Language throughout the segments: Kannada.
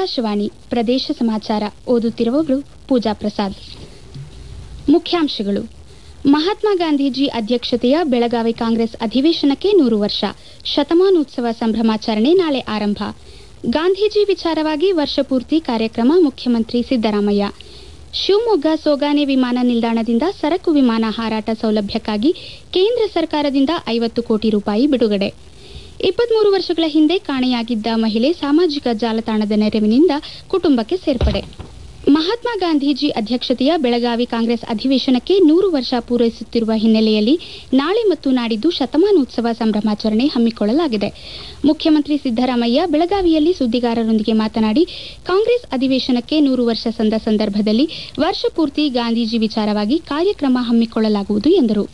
ಆಕಾಶವಾಣಿ ಪ್ರದೇಶ ಸಮಾಚಾರ ಓದುತ್ತಿರುವವರು ಪೂಜಾ ಪ್ರಸಾದ್ ಮುಖ್ಯಾಂಶಗಳು ಮಹಾತ್ಮ ಗಾಂಧೀಜಿ ಅಧ್ಯಕ್ಷತೆಯ ಬೆಳಗಾವಿ ಕಾಂಗ್ರೆಸ್ ಅಧಿವೇಶನಕ್ಕೆ ನೂರು ವರ್ಷ ಶತಮಾನೋತ್ಸವ ಸಂಭ್ರಮಾಚರಣೆ ನಾಳೆ ಆರಂಭ ಗಾಂಧೀಜಿ ವಿಚಾರವಾಗಿ ವರ್ಷಪೂರ್ತಿ ಕಾರ್ಯಕ್ರಮ ಮುಖ್ಯಮಂತ್ರಿ ಸಿದ್ದರಾಮಯ್ಯ ಶಿವಮೊಗ್ಗ ಸೋಗಾನೆ ವಿಮಾನ ನಿಲ್ದಾಣದಿಂದ ಸರಕು ವಿಮಾನ ಹಾರಾಟ ಸೌಲಭ್ಯಕ್ಕಾಗಿ ಕೇಂದ್ರ ಸರ್ಕಾರದಿಂದ ಐವತ್ತು ಕೋಟಿ ರೂಪಾಯಿ ಬಿಡುಗಡೆ ಇಪ್ಪತ್ಮೂರು ವರ್ಷಗಳ ಹಿಂದೆ ಕಾಣೆಯಾಗಿದ್ದ ಮಹಿಳೆ ಸಾಮಾಜಿಕ ಜಾಲತಾಣದ ನೆರವಿನಿಂದ ಕುಟುಂಬಕ್ಕೆ ಸೇರ್ಪಡೆ ಮಹಾತ್ಮ ಗಾಂಧೀಜಿ ಅಧ್ಯಕ್ಷತೆಯ ಬೆಳಗಾವಿ ಕಾಂಗ್ರೆಸ್ ಅಧಿವೇಶನಕ್ಕೆ ನೂರು ವರ್ಷ ಪೂರೈಸುತ್ತಿರುವ ಹಿನ್ನೆಲೆಯಲ್ಲಿ ನಾಳೆ ಮತ್ತು ನಾಡಿದ್ದು ಶತಮಾನೋತ್ಸವ ಸಂಭ್ರಮಾಚರಣೆ ಹಮ್ಮಿಕೊಳ್ಳಲಾಗಿದೆ ಮುಖ್ಯಮಂತ್ರಿ ಸಿದ್ದರಾಮಯ್ಯ ಬೆಳಗಾವಿಯಲ್ಲಿ ಸುದ್ದಿಗಾರರೊಂದಿಗೆ ಮಾತನಾಡಿ ಕಾಂಗ್ರೆಸ್ ಅಧಿವೇಶನಕ್ಕೆ ನೂರು ವರ್ಷ ಸಂದ ಸಂದರ್ಭದಲ್ಲಿ ವರ್ಷಪೂರ್ತಿ ಗಾಂಧೀಜಿ ವಿಚಾರವಾಗಿ ಕಾರ್ಯಕ್ರಮ ಹಮ್ಮಿಕೊಳ್ಳಲಾಗುವುದು ಎಂದರು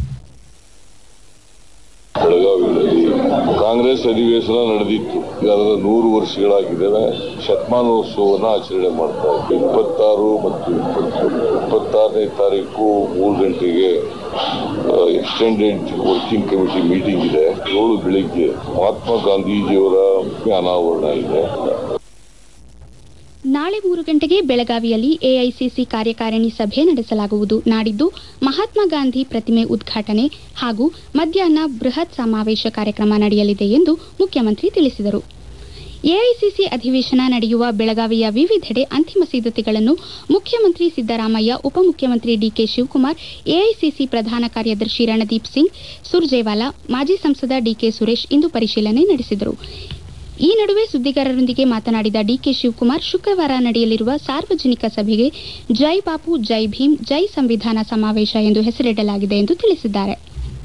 ಬೆಳಗಾವಿಯಲ್ಲಿ ಕಾಂಗ್ರೆಸ್ ಅಧಿವೇಶನ ನಡೆದಿತ್ತು ಈಗ ಅದರ ನೂರು ವರ್ಷಗಳಾಗಿದ್ದಾವೆ ಶತಮಾನೋತ್ಸವವನ್ನು ಆಚರಣೆ ಮಾಡ್ತಾ ಇದ್ವಿ ಇಪ್ಪತ್ತಾರು ಮತ್ತು ಇಪ್ಪತ್ತಾರನೇ ತಾರೀಕು ಮೂರು ಗಂಟೆಗೆ ಎಕ್ಸ್ಟೆಂಡೆಡ್ ವರ್ಕಿಂಗ್ ಕಮಿಟಿ ಮೀಟಿಂಗ್ ಇದೆ ಏಳು ಬೆಳಿಗ್ಗೆ ಮಹಾತ್ಮ ಗಾಂಧೀಜಿಯವರ ಅನಾವರಣ ಇದೆ ನಾಳೆ ಮೂರು ಗಂಟೆಗೆ ಬೆಳಗಾವಿಯಲ್ಲಿ ಎಐಸಿಸಿ ಕಾರ್ಯಕಾರಿಣಿ ಸಭೆ ನಡೆಸಲಾಗುವುದು ನಾಡಿದ್ದು ಮಹಾತ್ಮ ಗಾಂಧಿ ಪ್ರತಿಮೆ ಉದ್ಘಾಟನೆ ಹಾಗೂ ಮಧ್ಯಾಹ್ನ ಬೃಹತ್ ಸಮಾವೇಶ ಕಾರ್ಯಕ್ರಮ ನಡೆಯಲಿದೆ ಎಂದು ಮುಖ್ಯಮಂತ್ರಿ ತಿಳಿಸಿದರು ಎಐಸಿಸಿ ಅಧಿವೇಶನ ನಡೆಯುವ ಬೆಳಗಾವಿಯ ವಿವಿಧೆಡೆ ಅಂತಿಮ ಸಿದ್ಧತೆಗಳನ್ನು ಮುಖ್ಯಮಂತ್ರಿ ಸಿದ್ದರಾಮಯ್ಯ ಉಪಮುಖ್ಯಮಂತ್ರಿ ಡಿಕೆ ಶಿವಕುಮಾರ್ ಎಐಸಿಸಿ ಪ್ರಧಾನ ಕಾರ್ಯದರ್ಶಿ ರಣದೀಪ್ ಸಿಂಗ್ ಸುರ್ಜೇವಾಲಾ ಮಾಜಿ ಸಂಸದ ಡಿಕೆ ಸುರೇಶ್ ಇಂದು ಪರಿಶೀಲನೆ ನಡೆಸಿದರು ಈ ನಡುವೆ ಸುದ್ದಿಗಾರರೊಂದಿಗೆ ಮಾತನಾಡಿದ ಡಿಕೆ ಶಿವಕುಮಾರ್ ಶುಕ್ರವಾರ ನಡೆಯಲಿರುವ ಸಾರ್ವಜನಿಕ ಸಭೆಗೆ ಜೈ ಬಾಪು ಜೈ ಭೀಮ್ ಜೈ ಸಂವಿಧಾನ ಸಮಾವೇಶ ಎಂದು ಹೆಸರಿಡಲಾಗಿದೆ ಎಂದು ತಿಳಿಸಿದ್ದಾರೆ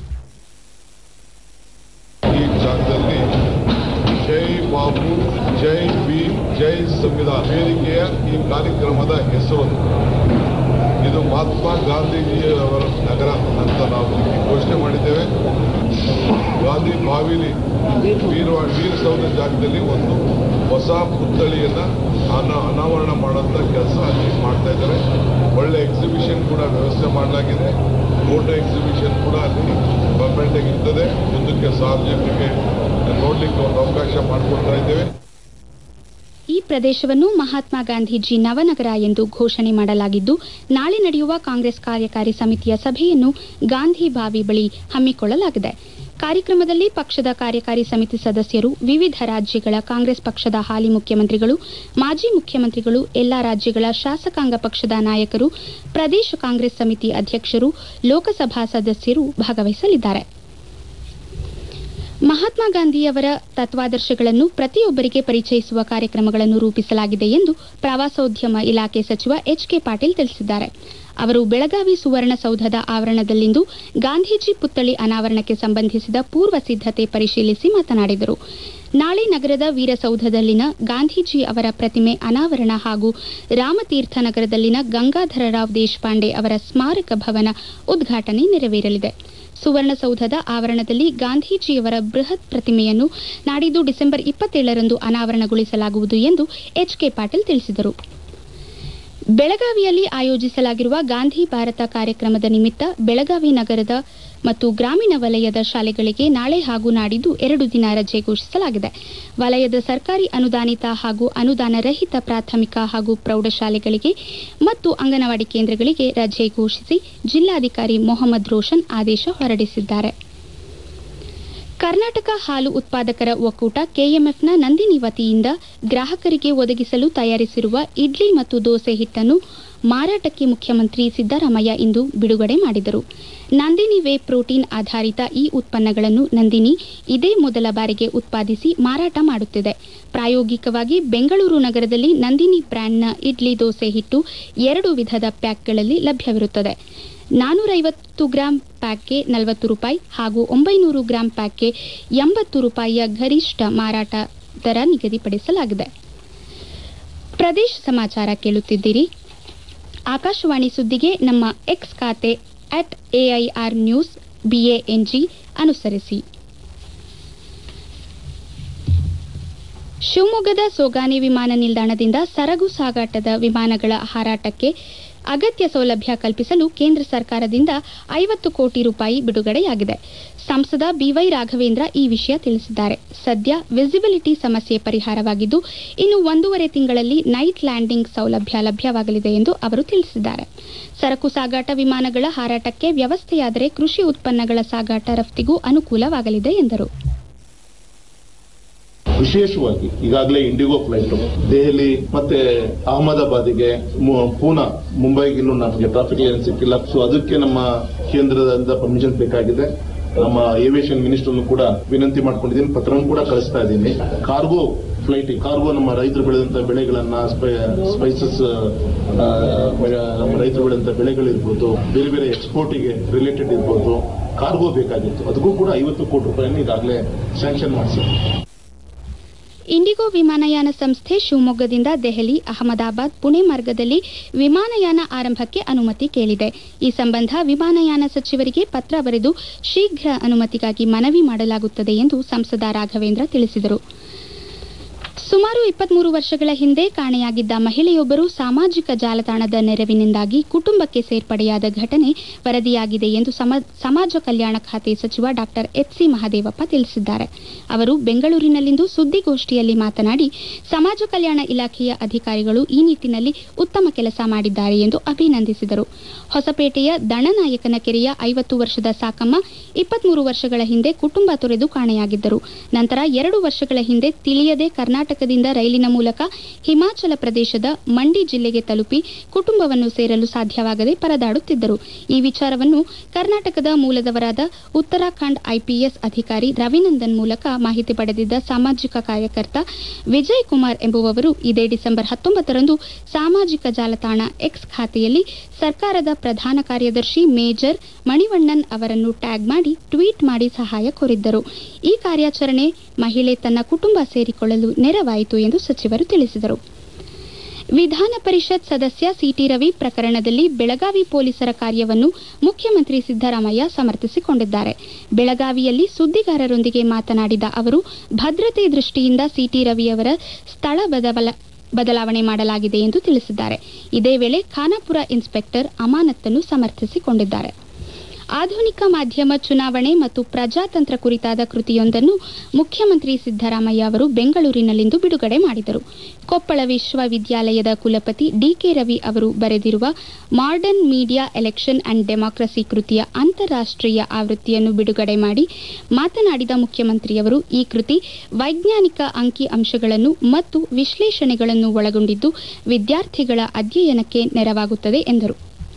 ಈ ಜಾಗದಲ್ಲಿ ಜೈ ಬಾಬು ಜೈ ಭೀಮ್ ಜೈ ಸಂವಿಧಾನ ವೇದಿಕೆಯ ಈ ಕಾರ್ಯಕ್ರಮದ ಹೆಸರು ಇದು ಮಹಾತ್ಮ ಗಾಂಧೀಜಿಯವರ ನಗರ ಅಂತ ನಾವು ಇಲ್ಲಿ ಘೋಷಣೆ ಮಾಡಿದ್ದೇವೆ ಗಾಂಧಿ ಬಾವಿಲಿ ವೀರ ವೀರಸೌಧ ಜಾಗದಲ್ಲಿ ಒಂದು ಹೊಸ ಪುತ್ಥಳಿಯನ್ನ ಅನ ಅನಾವರಣ ಮಾಡೋಂಥ ಕೆಲಸ ಅಲ್ಲಿ ಮಾಡ್ತಾ ಇದ್ದಾರೆ ಒಳ್ಳೆ ಎಕ್ಸಿಬಿಷನ್ ಕೂಡ ವ್ಯವಸ್ಥೆ ಮಾಡಲಾಗಿದೆ ಫೋಟೋ ಎಕ್ಸಿಬಿಷನ್ ಕೂಡ ಅಲ್ಲಿ ಪರ್ಮನೆಂಟ್ ಇರ್ತದೆ ಮುಂದಕ್ಕೆ ಸಾರ್ವಜನಿಕರಿಗೆ ನೋಡ್ಲಿಕ್ಕೆ ಒಂದು ಅವಕಾಶ ಮಾಡಿಕೊಡ್ತಾ ಇದ್ದೇವೆ ಈ ಪ್ರದೇಶವನ್ನು ಮಹಾತ್ಮ ಗಾಂಧೀಜಿ ನವನಗರ ಎಂದು ಘೋಷಣೆ ಮಾಡಲಾಗಿದ್ದು ನಾಳೆ ನಡೆಯುವ ಕಾಂಗ್ರೆಸ್ ಕಾರ್ಯಕಾರಿ ಸಮಿತಿಯ ಸಭೆಯನ್ನು ಗಾಂಧಿ ಬಾವಿ ಬಳಿ ಹಮ್ಮಿಕೊಳ್ಳಲಾಗಿದೆ ಕಾರ್ಯಕ್ರಮದಲ್ಲಿ ಪಕ್ಷದ ಕಾರ್ಯಕಾರಿ ಸಮಿತಿ ಸದಸ್ಯರು ವಿವಿಧ ರಾಜ್ಯಗಳ ಕಾಂಗ್ರೆಸ್ ಪಕ್ಷದ ಹಾಲಿ ಮುಖ್ಯಮಂತ್ರಿಗಳು ಮಾಜಿ ಮುಖ್ಯಮಂತ್ರಿಗಳು ಎಲ್ಲಾ ರಾಜ್ಯಗಳ ಶಾಸಕಾಂಗ ಪಕ್ಷದ ನಾಯಕರು ಪ್ರದೇಶ ಕಾಂಗ್ರೆಸ್ ಸಮಿತಿ ಅಧ್ಯಕ್ಷರು ಲೋಕಸಭಾ ಸದಸ್ಯರು ಭಾಗವಹಿಸಲಿದ್ದಾರೆ ಮಹಾತ್ಮ ಗಾಂಧಿಯವರ ತತ್ವಾದರ್ಶಗಳನ್ನು ಪ್ರತಿಯೊಬ್ಬರಿಗೆ ಪರಿಚಯಿಸುವ ಕಾರ್ಯಕ್ರಮಗಳನ್ನು ರೂಪಿಸಲಾಗಿದೆ ಎಂದು ಪ್ರವಾಸೋದ್ಯಮ ಇಲಾಖೆ ಸಚಿವ ಎಚ್ ಕೆ ಪಾಟೀಲ್ ತಿಳಿಸಿದ್ದಾರೆ ಅವರು ಬೆಳಗಾವಿ ಸುವರ್ಣಸೌಧದ ಆವರಣದಲ್ಲಿಂದು ಗಾಂಧೀಜಿ ಪುತ್ಥಳಿ ಅನಾವರಣಕ್ಕೆ ಸಂಬಂಧಿಸಿದ ಪೂರ್ವ ಸಿದ್ದತೆ ಪರಿಶೀಲಿಸಿ ಮಾತನಾಡಿದರು ನಾಳೆ ನಗರದ ವೀರಸೌಧದಲ್ಲಿನ ಗಾಂಧೀಜಿ ಅವರ ಪ್ರತಿಮೆ ಅನಾವರಣ ಹಾಗೂ ರಾಮತೀರ್ಥ ನಗರದಲ್ಲಿನ ಗಂಗಾಧರರಾವ್ ದೇಶಪಾಂಡೆ ಅವರ ಸ್ಮಾರಕ ಭವನ ಉದ್ಘಾಟನೆ ನೆರವೇರಲಿದೆ ಸುವರ್ಣಸೌಧದ ಆವರಣದಲ್ಲಿ ಗಾಂಧೀಜಿಯವರ ಬೃಹತ್ ಪ್ರತಿಮೆಯನ್ನು ನಾಡಿದ್ದು ಡಿಸೆಂಬರ್ ಇಪ್ಪತ್ತೇಳರಂದು ಅನಾವರಣಗೊಳಿಸಲಾಗುವುದು ಎಂದು ಎಚ್ ಕೆ ಪಾಟೀಲ್ ತಿಳಿಸಿದರು ಬೆಳಗಾವಿಯಲ್ಲಿ ಆಯೋಜಿಸಲಾಗಿರುವ ಗಾಂಧಿ ಭಾರತ ಕಾರ್ಯಕ್ರಮದ ನಿಮಿತ್ತ ಬೆಳಗಾವಿ ನಗರದ ಮತ್ತು ಗ್ರಾಮೀಣ ವಲಯದ ಶಾಲೆಗಳಿಗೆ ನಾಳೆ ಹಾಗೂ ನಾಡಿದ್ದು ಎರಡು ದಿನ ರಜೆ ಘೋಷಿಸಲಾಗಿದೆ ವಲಯದ ಸರ್ಕಾರಿ ಅನುದಾನಿತ ಹಾಗೂ ಅನುದಾನ ರಹಿತ ಪ್ರಾಥಮಿಕ ಹಾಗೂ ಪ್ರೌಢಶಾಲೆಗಳಿಗೆ ಮತ್ತು ಅಂಗನವಾಡಿ ಕೇಂದ್ರಗಳಿಗೆ ರಜೆ ಘೋಷಿಸಿ ಜಿಲ್ಲಾಧಿಕಾರಿ ಮೊಹಮ್ಮದ್ ರೋಷನ್ ಆದೇಶ ಹೊರಡಿಸಿದ್ದಾರೆ ಕರ್ನಾಟಕ ಹಾಲು ಉತ್ಪಾದಕರ ಒಕ್ಕೂಟ ಕೆಎಂಎಫ್ನ ನಂದಿನಿ ವತಿಯಿಂದ ಗ್ರಾಹಕರಿಗೆ ಒದಗಿಸಲು ತಯಾರಿಸಿರುವ ಇಡ್ಲಿ ಮತ್ತು ದೋಸೆ ಹಿಟ್ಟನ್ನು ಮಾರಾಟಕ್ಕೆ ಮುಖ್ಯಮಂತ್ರಿ ಸಿದ್ದರಾಮಯ್ಯ ಇಂದು ಬಿಡುಗಡೆ ಮಾಡಿದರು ನಂದಿನಿ ವೇ ಪ್ರೋಟೀನ್ ಆಧಾರಿತ ಈ ಉತ್ಪನ್ನಗಳನ್ನು ನಂದಿನಿ ಇದೇ ಮೊದಲ ಬಾರಿಗೆ ಉತ್ಪಾದಿಸಿ ಮಾರಾಟ ಮಾಡುತ್ತಿದೆ ಪ್ರಾಯೋಗಿಕವಾಗಿ ಬೆಂಗಳೂರು ನಗರದಲ್ಲಿ ನಂದಿನಿ ಬ್ರ್ಯಾಂಡ್ನ ಇಡ್ಲಿ ದೋಸೆ ಹಿಟ್ಟು ಎರಡು ವಿಧದ ಪ್ಯಾಕ್ಗಳಲ್ಲಿ ಲಭ್ಯವಿರುತ್ತದೆ ನಾನೂರೈವತ್ತು ಗ್ರಾಂ ಪ್ಯಾಕ್ಗೆ ನಲವತ್ತು ರೂಪಾಯಿ ಹಾಗೂ ಒಂಬೈನೂರು ಗ್ರಾಂ ಪ್ಯಾಕ್ಗೆ ಎಂಬತ್ತು ರೂಪಾಯಿಯ ಗರಿಷ್ಠ ಮಾರಾಟ ದರ ನಿಗದಿಪಡಿಸಲಾಗಿದೆ ಪ್ರದೇಶ ಸಮಾಚಾರ ಕೇಳುತ್ತಿದ್ದೀರಿ ಆಕಾಶವಾಣಿ ಸುದ್ದಿಗೆ ನಮ್ಮ ಎಕ್ಸ್ ಖಾತೆ ಅಟ್ ಎಐಆರ್ ನ್ಯೂಸ್ ಬಿಎಎನ್ಜಿ ಅನುಸರಿಸಿ ಶಿವಮೊಗ್ಗದ ಸೋಗಾನೆ ವಿಮಾನ ನಿಲ್ದಾಣದಿಂದ ಸರಗು ಸಾಗಾಟದ ವಿಮಾನಗಳ ಹಾರಾಟಕ್ಕೆ ಅಗತ್ಯ ಸೌಲಭ್ಯ ಕಲ್ಪಿಸಲು ಕೇಂದ್ರ ಸರ್ಕಾರದಿಂದ ಐವತ್ತು ಕೋಟಿ ರೂಪಾಯಿ ಬಿಡುಗಡೆಯಾಗಿದೆ ಸಂಸದ ಬಿವೈ ರಾಘವೇಂದ್ರ ಈ ವಿಷಯ ತಿಳಿಸಿದ್ದಾರೆ ಸದ್ಯ ವಿಸಿಬಿಲಿಟಿ ಸಮಸ್ಯೆ ಪರಿಹಾರವಾಗಿದ್ದು ಇನ್ನು ಒಂದೂವರೆ ತಿಂಗಳಲ್ಲಿ ನೈಟ್ ಲ್ಯಾಂಡಿಂಗ್ ಸೌಲಭ್ಯ ಲಭ್ಯವಾಗಲಿದೆ ಎಂದು ಅವರು ತಿಳಿಸಿದ್ದಾರೆ ಸರಕು ಸಾಗಾಟ ವಿಮಾನಗಳ ಹಾರಾಟಕ್ಕೆ ವ್ಯವಸ್ಥೆಯಾದರೆ ಕೃಷಿ ಉತ್ಪನ್ನಗಳ ಸಾಗಾಟ ರಫ್ತಿಗೂ ಅನುಕೂಲವಾಗಲಿದೆ ಎಂದರು ವಿಶೇಷವಾಗಿ ಈಗಾಗಲೇ ಇಂಡಿಗೋ ಫ್ಲೈಟ್ ದೆಹಲಿ ಮತ್ತೆ ಅಹಮದಾಬಾದಿಗೆ ಮು- ಪೂನಾ ಮುಂಬೈಗೆ ಇನ್ನೂ ನಮಗೆ ಟ್ರಾಫಿಕ್ ಲೈನ್ ಸಿಕ್ಕಿಲ್ಲ ಸೊ ಅದಕ್ಕೆ ನಮ್ಮ ಕೇಂದ್ರದಿಂದ ಪರ್ಮಿಷನ್ ಬೇಕಾಗಿದೆ ನಮ್ಮ ಏವಿಯೇಷನ್ ಮಿನಿಸ್ಟರ್ ಕೂಡ ವಿನಂತಿ ಮಾಡ್ಕೊಂಡಿದ್ದೀನಿ ಪತ್ರವನ್ನು ಕೂಡ ಕಳಿಸ್ತಾ ಇದ್ದೀನಿ ಕಾರ್ಗೋ ಫ್ಲೈಟ್ ಕಾರ್ಗೋ ನಮ್ಮ ರೈತರು ಬೆಳೆದಂತ ಬೆಳೆಗಳನ್ನ ಸ್ಪೈಸಸ್ ನಮ್ಮ ರೈತರು ಬೆಳೆದಂತ ಬೆಳೆಗಳಿರ್ಬೋದು ಬೇರೆ ಬೇರೆ ಎಕ್ಸ್ಪೋರ್ಟಿಗೆ ರಿಲೇಟೆಡ್ ಇರ್ಬೋದು ಕಾರ್ಗೋ ಬೇಕಾಗಿತ್ತು ಅದಕ್ಕೂ ಕೂಡ ಐವತ್ತು ಕೋಟಿ ರೂಪಾಯಿಯನ್ನು ಈಗಾಗಲೇ ಸ್ಯಾಂಕ್ಷನ್ ಮಾಡಿಸಿದೆ ಇಂಡಿಗೋ ವಿಮಾನಯಾನ ಸಂಸ್ಥೆ ಶಿವಮೊಗ್ಗದಿಂದ ದೆಹಲಿ ಅಹಮದಾಬಾದ್ ಪುಣೆ ಮಾರ್ಗದಲ್ಲಿ ವಿಮಾನಯಾನ ಆರಂಭಕ್ಕೆ ಅನುಮತಿ ಕೇಳಿದೆ ಈ ಸಂಬಂಧ ವಿಮಾನಯಾನ ಸಚಿವರಿಗೆ ಪತ್ರ ಬರೆದು ಶೀಘ್ರ ಅನುಮತಿಗಾಗಿ ಮನವಿ ಮಾಡಲಾಗುತ್ತದೆ ಎಂದು ಸಂಸದ ರಾಘವೇಂದ್ರ ತಿಳಿಸಿದರು ಸುಮಾರು ಇಪ್ಪತ್ಮೂರು ವರ್ಷಗಳ ಹಿಂದೆ ಕಾಣೆಯಾಗಿದ್ದ ಮಹಿಳೆಯೊಬ್ಬರು ಸಾಮಾಜಿಕ ಜಾಲತಾಣದ ನೆರವಿನಿಂದಾಗಿ ಕುಟುಂಬಕ್ಕೆ ಸೇರ್ಪಡೆಯಾದ ಘಟನೆ ವರದಿಯಾಗಿದೆ ಎಂದು ಸಮ- ಸಮಾಜ ಕಲ್ಯಾಣ ಖಾತೆ ಸಚಿವ ಡಾಕ್ಟರ್ ಎಚ್ಸಿ ಮಹದೇವಪ್ಪ ತಿಳಿಸಿದ್ದಾರೆ ಅವರು ಬೆಂಗಳೂರಿನಲ್ಲಿಂದು ಸುದ್ದಿಗೋಷ್ಠಿಯಲ್ಲಿ ಮಾತನಾಡಿ ಸಮಾಜ ಕಲ್ಯಾಣ ಇಲಾಖೆಯ ಅಧಿಕಾರಿಗಳು ಈ ನಿಟ್ಟಿನಲ್ಲಿ ಉತ್ತಮ ಕೆಲಸ ಮಾಡಿದ್ದಾರೆ ಎಂದು ಅಭಿನಂದಿಸಿದರು ಹೊಸಪೇಟೆಯ ದಣನಾಯಕನ ಕೆರೆಯ ಐವತ್ತು ವರ್ಷದ ಸಾಕಮ್ಮ ಇಪ್ಪತ್ಮೂರು ವರ್ಷಗಳ ಹಿಂದೆ ಕುಟುಂಬ ತೊರೆದು ಕಾಣೆಯಾಗಿದ್ದರು ನಂತರ ಎರಡು ವರ್ಷಗಳ ಹಿಂದೆ ತಿಳಿಯದೆ ಕರ್ನಾಟಕದಿಂದ ರೈಲಿನ ಮೂಲಕ ಹಿಮಾಚಲ ಪ್ರದೇಶದ ಮಂಡಿ ಜಿಲ್ಲೆಗೆ ತಲುಪಿ ಕುಟುಂಬವನ್ನು ಸೇರಲು ಸಾಧ್ಯವಾಗದೆ ಪರದಾಡುತ್ತಿದ್ದರು ಈ ವಿಚಾರವನ್ನು ಕರ್ನಾಟಕದ ಮೂಲದವರಾದ ಉತ್ತರಾಖಂಡ್ ಐಪಿಎಸ್ ಅಧಿಕಾರಿ ರವಿನಂದನ್ ಮೂಲಕ ಮಾಹಿತಿ ಪಡೆದಿದ್ದ ಸಾಮಾಜಿಕ ಕಾರ್ಯಕರ್ತ ವಿಜಯ್ ಕುಮಾರ್ ಎಂಬುವವರು ಇದೇ ಡಿಸೆಂಬರ್ ಹತ್ತೊಂಬತ್ತರಂದು ಸಾಮಾಜಿಕ ಜಾಲತಾಣ ಎಕ್ಸ್ ಖಾತೆಯಲ್ಲಿ ಸರ್ಕಾರದ ಪ್ರಧಾನ ಕಾರ್ಯದರ್ಶಿ ಮೇಜರ್ ಮಣಿವಣ್ಣನ್ ಅವರನ್ನು ಟ್ಯಾಗ್ ಮಾಡಿ ಟ್ವೀಟ್ ಮಾಡಿ ಸಹಾಯ ಕೋರಿದ್ದರು ಈ ಕಾರ್ಯಾಚರಣೆ ಮಹಿಳೆ ತನ್ನ ಕುಟುಂಬ ಸೇರಿಕೊಳ್ಳಲು ನೆರವಾಯಿತು ಎಂದು ಸಚಿವರು ತಿಳಿಸಿದರು ವಿಧಾನ ಪರಿಷತ್ ಸದಸ್ಯ ಸಿಟಿ ರವಿ ಪ್ರಕರಣದಲ್ಲಿ ಬೆಳಗಾವಿ ಪೊಲೀಸರ ಕಾರ್ಯವನ್ನು ಮುಖ್ಯಮಂತ್ರಿ ಸಿದ್ದರಾಮಯ್ಯ ಸಮರ್ಥಿಸಿಕೊಂಡಿದ್ದಾರೆ ಬೆಳಗಾವಿಯಲ್ಲಿ ಸುದ್ದಿಗಾರರೊಂದಿಗೆ ಮಾತನಾಡಿದ ಅವರು ಭದ್ರತೆ ದೃಷ್ಟಿಯಿಂದ ಸಿಟಿ ರವಿಯವರ ಸ್ಥಳ ಬದಲ ಬದಲಾವಣೆ ಮಾಡಲಾಗಿದೆ ಎಂದು ತಿಳಿಸಿದ್ದಾರೆ ಇದೇ ವೇಳೆ ಖಾನಾಪುರ ಇನ್ಸ್ಪೆಕ್ಟರ್ ಅಮಾನತ್ತನ್ನು ಸಮರ್ಥಿಸಿಕೊಂಡಿದ್ದಾರೆ ಆಧುನಿಕ ಮಾಧ್ಯಮ ಚುನಾವಣೆ ಮತ್ತು ಪ್ರಜಾತಂತ್ರ ಕುರಿತಾದ ಕೃತಿಯೊಂದನ್ನು ಮುಖ್ಯಮಂತ್ರಿ ಸಿದ್ದರಾಮಯ್ಯ ಅವರು ಬೆಂಗಳೂರಿನಲ್ಲಿಂದು ಬಿಡುಗಡೆ ಮಾಡಿದರು ಕೊಪ್ಪಳ ವಿಶ್ವವಿದ್ಯಾಲಯದ ಕುಲಪತಿ ಡಿಕೆ ರವಿ ಅವರು ಬರೆದಿರುವ modern media election and democracy ಕೃತಿಯ ಅಂತಾರಾಷ್ಟ್ರೀಯ ಆವೃತ್ತಿಯನ್ನು ಬಿಡುಗಡೆ ಮಾಡಿ ಮಾತನಾಡಿದ ಮುಖ್ಯಮಂತ್ರಿಯವರು ಈ ಕೃತಿ ವೈಜ್ಞಾನಿಕ ಅಂಕಿ ಅಂಶಗಳನ್ನು ಮತ್ತು ವಿಶ್ಲೇಷಣೆಗಳನ್ನು ಒಳಗೊಂಡಿದ್ದು ವಿದ್ಯಾರ್ಥಿಗಳ ಅಧ್ಯಯನಕ್ಕೆ ನೆರವಾಗುತ್ತದೆ ಎಂದರು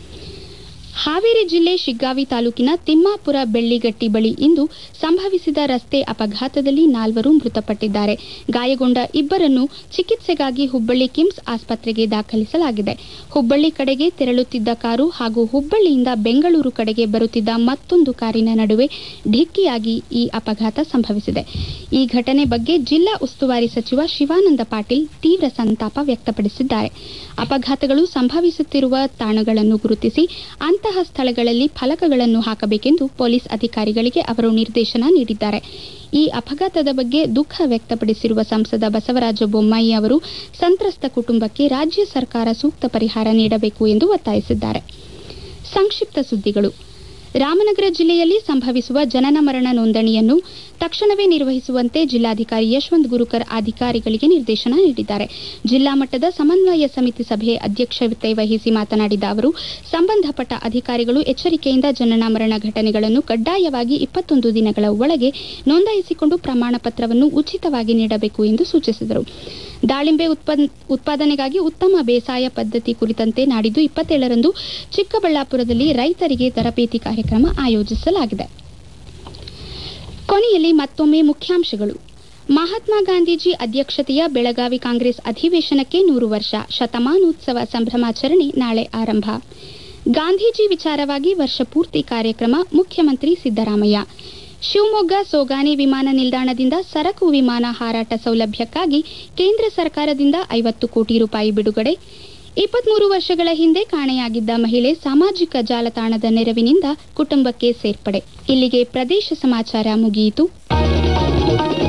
ಹಾವೇರಿ ಜಿಲ್ಲೆ ಶಿಗ್ಗಾವಿ ತಾಲೂಕಿನ ತಿಮ್ಮಾಪುರ ಬೆಳ್ಳಿಗಟ್ಟಿ ಬಳಿ ಇಂದು ಸಂಭವಿಸಿದ ರಸ್ತೆ ಅಪಘಾತದಲ್ಲಿ ನಾಲ್ವರು ಮೃತಪಟ್ಟಿದ್ದಾರೆ ಗಾಯಗೊಂಡ ಇಬ್ಬರನ್ನು ಚಿಕಿತ್ಸೆಗಾಗಿ ಹುಬ್ಬಳ್ಳಿ ಕಿಮ್ಸ್ ಆಸ್ಪತ್ರೆಗೆ ದಾಖಲಿಸಲಾಗಿದೆ ಹುಬ್ಬಳ್ಳಿ ಕಡೆಗೆ ತೆರಳುತ್ತಿದ್ದ ಕಾರು ಹಾಗೂ ಹುಬ್ಬಳ್ಳಿಯಿಂದ ಬೆಂಗಳೂರು ಕಡೆಗೆ ಬರುತ್ತಿದ್ದ ಮತ್ತೊಂದು ಕಾರಿನ ನಡುವೆ ಢಿಕ್ಕಿಯಾಗಿ ಈ ಅಪಘಾತ ಸಂಭವಿಸಿದೆ ಈ ಘಟನೆ ಬಗ್ಗೆ ಜಿಲ್ಲಾ ಉಸ್ತುವಾರಿ ಸಚಿವ ಶಿವಾನಂದ ಪಾಟೀಲ್ ತೀವ್ರ ಸಂತಾಪ ವ್ಯಕ್ತಪಡಿಸಿದ್ದಾರೆ ಅಪಘಾತಗಳು ಸಂಭವಿಸುತ್ತಿರುವ ತಾಣಗಳನ್ನು ಗುರುತಿಸಿ ಅಂತಹ ಸ್ಥಳಗಳಲ್ಲಿ ಫಲಕಗಳನ್ನು ಹಾಕಬೇಕೆಂದು ಪೊಲೀಸ್ ಅಧಿಕಾರಿಗಳಿಗೆ ಅವರು ನಿರ್ದೇಶನ ನೀಡಿದ್ದಾರೆ ಈ ಅಪಘಾತದ ಬಗ್ಗೆ ದುಃಖ ವ್ಯಕ್ತಪಡಿಸಿರುವ ಸಂಸದ ಬಸವರಾಜ ಬೊಮ್ಮಾಯಿ ಅವರು ಸಂತ್ರಸ್ತ ಕುಟುಂಬಕ್ಕೆ ರಾಜ್ಯ ಸರ್ಕಾರ ಸೂಕ್ತ ಪರಿಹಾರ ನೀಡಬೇಕು ಎಂದು ಒತ್ತಾಯಿಸಿದ್ದಾರೆ ಸಂಕ್ಷಿಪ್ತ ಸುದ್ದಿಗಳು ರಾಮನಗರ ಜಿಲ್ಲೆಯಲ್ಲಿ ಸಂಭವಿಸುವ ಜನನ ಮರಣ ನೋಂದಣಿಯನ್ನು ತಕ್ಷಣವೇ ನಿರ್ವಹಿಸುವಂತೆ ಜಿಲ್ಲಾಧಿಕಾರಿ ಯಶವಂತ್ ಗುರುಕರ್ ಅಧಿಕಾರಿಗಳಿಗೆ ನಿರ್ದೇಶನ ನೀಡಿದ್ದಾರೆ ಜಿಲ್ಲಾ ಮಟ್ಟದ ಸಮನ್ವಯ ಸಮಿತಿ ಸಭೆ ಅಧ್ಯಕ್ಷತೆ ವಹಿಸಿ ಮಾತನಾಡಿದ ಅವರು ಸಂಬಂಧಪಟ್ಟ ಅಧಿಕಾರಿಗಳು ಎಚ್ಚರಿಕೆಯಿಂದ ಜನನ ಮರಣ ಘಟನೆಗಳನ್ನು ಕಡ್ಡಾಯವಾಗಿ ಇಪ್ಪತ್ತೊಂದು ದಿನಗಳ ಒಳಗೆ ನೋಂದಾಯಿಸಿಕೊಂಡು ಪ್ರಮಾಣ ಪತ್ರವನ್ನು ಉಚಿತವಾಗಿ ನೀಡಬೇಕು ಎಂದು ಸೂಚಿಸಿದರು ದಾಳಿಂಬೆ ಉತ್ಪನ್- ಉತ್ಪಾದನೆಗಾಗಿ ಉತ್ತಮ ಬೇಸಾಯ ಪದ್ಧತಿ ಕುರಿತಂತೆ ನಾಡಿದ್ದು ಇಪ್ಪತ್ತೇಳರಂದು ಚಿಕ್ಕಬಳ್ಳಾಪುರದಲ್ಲಿ ರೈತರಿಗೆ ತರಬೇತಿ ಕಾರ್ಯಕ್ರಮ ಆಯೋಜಿಸಲಾಗಿದೆ ಕೊನೆಯಲ್ಲಿ ಮತ್ತೊಮ್ಮೆ ಮುಖ್ಯಾಂಶಗಳು ಮಹಾತ್ಮ ಗಾಂಧೀಜಿ ಅಧ್ಯಕ್ಷತೆಯ ಬೆಳಗಾವಿ ಕಾಂಗ್ರೆಸ್ ಅಧಿವೇಶನಕ್ಕೆ ನೂರು ವರ್ಷ ಶತಮಾನೋತ್ಸವ ಸಂಭ್ರಮಾಚರಣೆ ನಾಳೆ ಆರಂಭ ಗಾಂಧೀಜಿ ವಿಚಾರವಾಗಿ ವರ್ಷಪೂರ್ತಿ ಕಾರ್ಯಕ್ರಮ ಮುಖ್ಯಮಂತ್ರಿ ಸಿದ್ದರಾಮಯ್ಯ ಶಿವಮೊಗ್ಗ ಸೋಗಾನಿ ವಿಮಾನ ನಿಲ್ದಾಣದಿಂದ ಸರಕು ವಿಮಾನ ಹಾರಾಟ ಸೌಲಭ್ಯಕ್ಕಾಗಿ ಕೇಂದ್ರ ಸರ್ಕಾರದಿಂದ ಐವತ್ತು ಕೋಟಿ ರೂಪಾಯಿ ಬಿಡುಗಡೆ ಇಪ್ಪತ್ಮೂರು ವರ್ಷಗಳ ಹಿಂದೆ ಕಾಣೆಯಾಗಿದ್ದ ಮಹಿಳೆ ಸಾಮಾಜಿಕ ಜಾಲತಾಣದ ನೆರವಿನಿಂದ ಕುಟುಂಬಕ್ಕೆ ಸೇರ್ಪಡೆ ಇಲ್ಲಿಗೆ ಪ್ರದೇಶ ಸಮಾಚಾರ ಮುಗಿಯಿತು